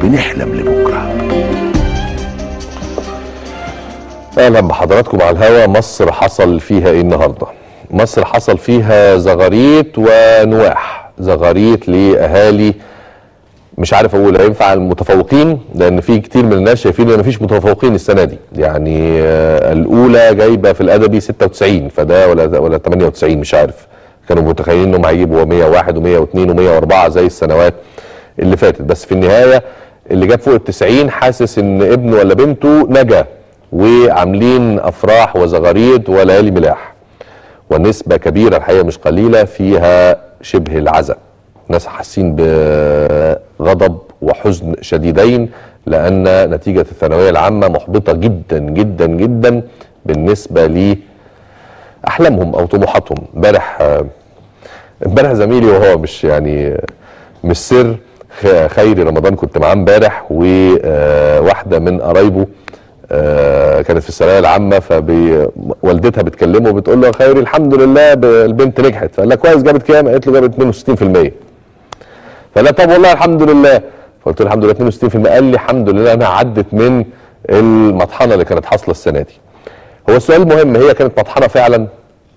بنحلم لبكره اهلا بحضراتكم على الهوا مصر حصل فيها ايه النهارده مصر حصل فيها زغاريت ونواح زغاريت لاهالي مش عارف اقول هينفع المتفوقين لان في كتير من الناس شايفين ان مفيش متفوقين السنه دي يعني آه، الاولى جايبه في الادبي 96 فده ولا ولا 98 مش عارف كانوا متخيلين انهم هيجيبوا 101 و102 و104 زي السنوات اللي فاتت بس في النهايه اللي جاب فوق ال 90 حاسس ان ابنه ولا بنته نجا وعاملين افراح وزغاريد وليالي ملاح ونسبة كبيرة الحقيقة مش قليلة فيها شبه العزاء ناس حاسين بغضب وحزن شديدين لأن نتيجة الثانوية العامة محبطة جدا جدا جدا بالنسبة لأحلامهم أو طموحاتهم امبارح آه، امبارح زميلي وهو مش يعني مش سر خ- خيري رمضان كنت معاه امبارح وواحده من قرايبه آه، كانت في الثانويه العامه فوالدتها بتكلمه بتقول له يا خيري الحمد لله ب- البنت نجحت فقال لها كويس جابت كام؟ قالت له جابت 62% فقال لها طب والله الحمد لله فقلت له الحمد لله 62% قال لي الحمد لله انا عدت من المطحنه اللي كانت حاصله السنه دي هو السؤال المهم هي كانت مطحنه فعلا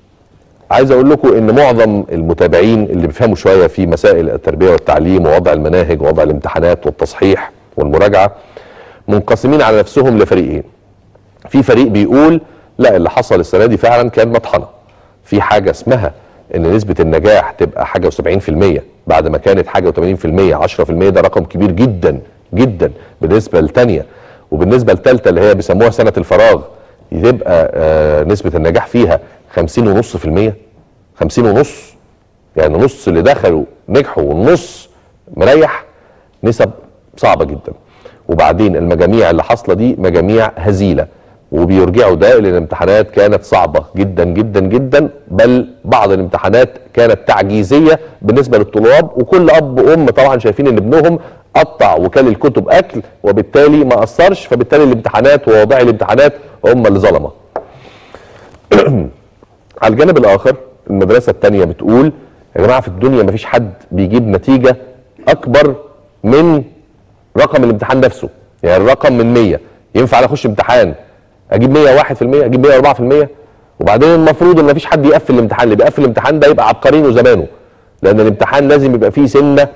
عايز اقول لكم ان معظم المتابعين اللي بيفهموا شويه في مسائل التربيه والتعليم ووضع المناهج ووضع الامتحانات والتصحيح والمراجعه منقسمين على نفسهم لفريقين في فريق بيقول لا اللي حصل السنه دي فعلا كان مطحنه في حاجه اسمها ان نسبه النجاح تبقى حاجه و70% بعد ما كانت حاجه و80% 10% ده رقم كبير جدا جدا بالنسبه للثانيه وبالنسبه للثالثه اللي هي بيسموها سنه الفراغ يبقى آه نسبه النجاح فيها 50 ونص في المية 50 ونص يعني نص اللي دخلوا نجحوا والنص مريح نسب صعبه جدا وبعدين المجاميع اللي حاصله دي مجاميع هزيله وبيرجعوا ده لان الامتحانات كانت صعبه جدا جدا جدا بل بعض الامتحانات كانت تعجيزيه بالنسبه للطلاب وكل اب وام طبعا شايفين ان ابنهم قطع وكال الكتب اكل وبالتالي ما اثرش فبالتالي الامتحانات ووضع الامتحانات هم اللي ظلمه على الجانب الاخر المدرسه الثانيه بتقول يا جماعه في الدنيا مفيش حد بيجيب نتيجه اكبر من رقم الامتحان نفسه يعني الرقم من 100 ينفع انا اخش امتحان اجيب 101% اجيب 104% وبعدين المفروض ان مفيش حد يقفل الامتحان اللي بيقفل الامتحان ده يبقى عبقرين وزمانه لان الامتحان لازم يبقى فيه سنه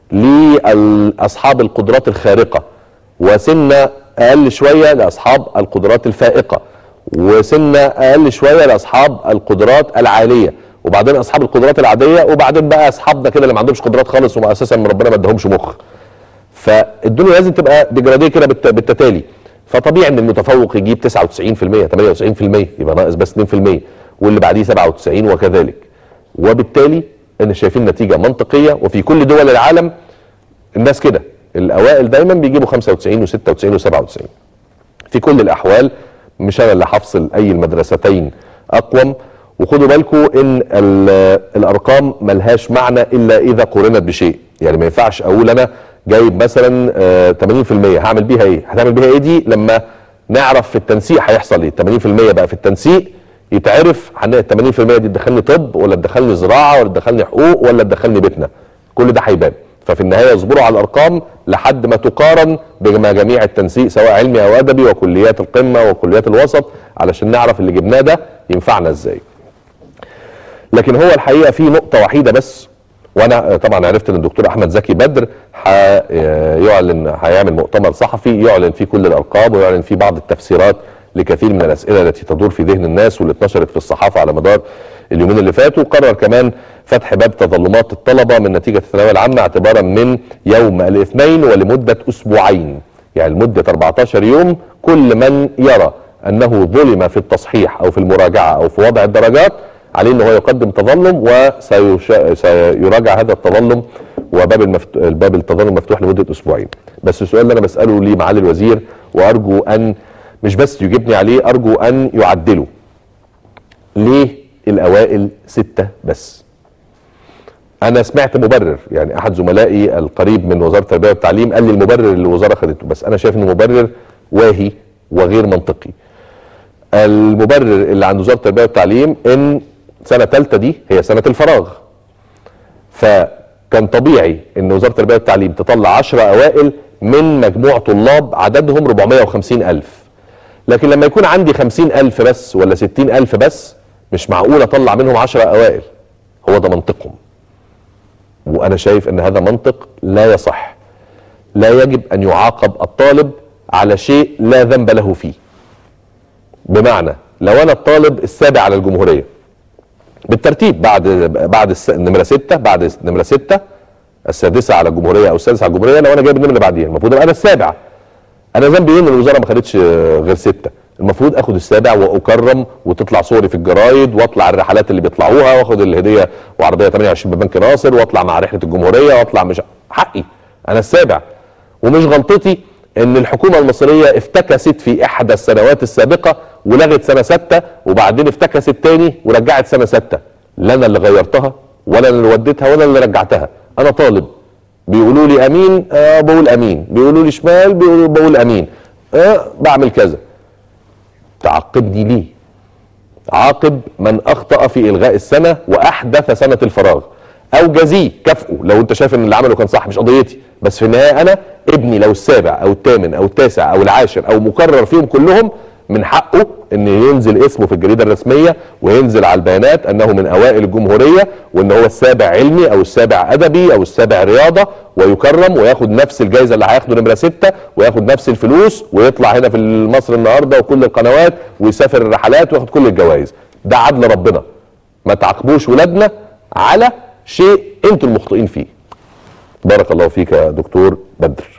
لاصحاب القدرات الخارقه وسنه اقل شويه لاصحاب القدرات الفائقه وسنه اقل شويه لاصحاب القدرات العاليه وبعدين اصحاب القدرات العاديه وبعدين بقى اصحابنا كده اللي ما عندهمش قدرات خالص وما اساسا ربنا ما ادهمش مخ فالدنيا لازم تبقى ديجراديه كده بالت- بالتتالي فطبيعي ان المتفوق يجيب 99% 98% يبقى ناقص بس 2% واللي بعديه 97 وكذلك وبالتالي ان شايفين نتيجه منطقيه وفي كل دول العالم الناس كده الاوائل دايما بيجيبوا 95 و96 و97 في كل الاحوال مش انا اللي هفصل اي المدرستين اقوم وخدوا بالكم ان ال- الارقام ملهاش معنى الا اذا قورنت بشيء يعني ما ينفعش اقول انا جايب مثلا آه، 80% هعمل بيها ايه هتعمل بيها ايه دي لما نعرف في التنسيق هيحصل ايه 80% بقى في التنسيق يتعرف عن ال 80% دي تدخلني طب ولا تدخلني زراعه ولا تدخلني حقوق ولا تدخلني بيتنا كل ده هيبان ففي النهايه اصبروا على الارقام لحد ما تقارن بمجاميع التنسيق سواء علمي او ادبي وكليات القمه وكليات الوسط علشان نعرف اللي جبناه ده ينفعنا ازاي. لكن هو الحقيقه في نقطه وحيده بس وانا طبعا عرفت ان الدكتور احمد زكي بدر هيعلن هيعمل مؤتمر صحفي يعلن فيه كل الارقام ويعلن فيه بعض التفسيرات لكثير من الاسئله التي تدور في ذهن الناس واللي اتنشرت في الصحافه على مدار اليومين اللي فاتوا قرر كمان فتح باب تظلمات الطلبه من نتيجه الثانويه العامه اعتبارا من يوم الاثنين ولمده اسبوعين يعني لمده 14 يوم كل من يرى انه ظلم في التصحيح او في المراجعه او في وضع الدرجات عليه ان هو يقدم تظلم وسيراجع هذا التظلم وباب المفتو... الباب التظلم مفتوح لمده اسبوعين بس السؤال اللي انا بساله لمعالي الوزير وارجو ان مش بس يجيبني عليه ارجو ان يعدله ليه الاوائل سته بس انا سمعت مبرر يعني احد زملائي القريب من وزاره التربيه والتعليم قال لي المبرر اللي الوزاره خدته بس انا شايف انه مبرر واهي وغير منطقي المبرر اللي عند وزاره التربيه والتعليم ان سنه ثالثه دي هي سنه الفراغ فكان طبيعي ان وزاره التربيه والتعليم تطلع 10 اوائل من مجموع طلاب عددهم 450 ألف لكن لما يكون عندي 50 ألف بس ولا 60 ألف بس مش معقول أطلع منهم 10 أوائل هو ده منطقهم وأنا شايف أن هذا منطق لا يصح لا يجب أن يعاقب الطالب على شيء لا ذنب له فيه بمعنى لو أنا الطالب السابع على الجمهورية بالترتيب بعد بعد الس- النمرة ستة بعد نمرة ستة السادسة على الجمهورية أو السادسة على الجمهورية لو أنا جايب النمرة اللي بعديها المفروض أبقى أنا السابع انا ذنبي ايه ان الوزاره ما خدتش آه، غير سته المفروض اخد السابع واكرم وتطلع صوري في الجرايد واطلع الرحلات اللي بيطلعوها واخد الهديه وعربيه 28 ببنك ناصر واطلع مع رحله الجمهوريه واطلع مش حقي انا السابع ومش غلطتي ان الحكومه المصريه افتكست في احدى السنوات السابقه ولغت سنه سته وبعدين افتكست تاني ورجعت سنه سته لا انا اللي غيرتها ولا انا اللي وديتها ولا اللي رجعتها انا طالب بيقولوا لي امين آه بقول امين بيقولوا لي شمال بيقولوا بقول امين آه بعمل كذا تعاقبني ليه عاقب من اخطا في الغاء السنه واحدث سنه الفراغ او جزيه كافئه لو انت شايف ان اللي عمله كان صح مش قضيتي بس في النهايه انا ابني لو السابع او الثامن او التاسع او العاشر او مكرر فيهم كلهم من حقه ان ينزل اسمه في الجريده الرسميه وينزل على البيانات انه من اوائل الجمهوريه وان هو السابع علمي او السابع ادبي او السابع رياضه ويكرم وياخد نفس الجائزه اللي هياخده نمره سته وياخد نفس الفلوس ويطلع هنا في مصر النهارده وكل القنوات ويسافر الرحلات وياخد كل الجوائز ده عدل ربنا ما تعاقبوش ولادنا على شيء انتوا المخطئين فيه بارك الله فيك يا دكتور بدر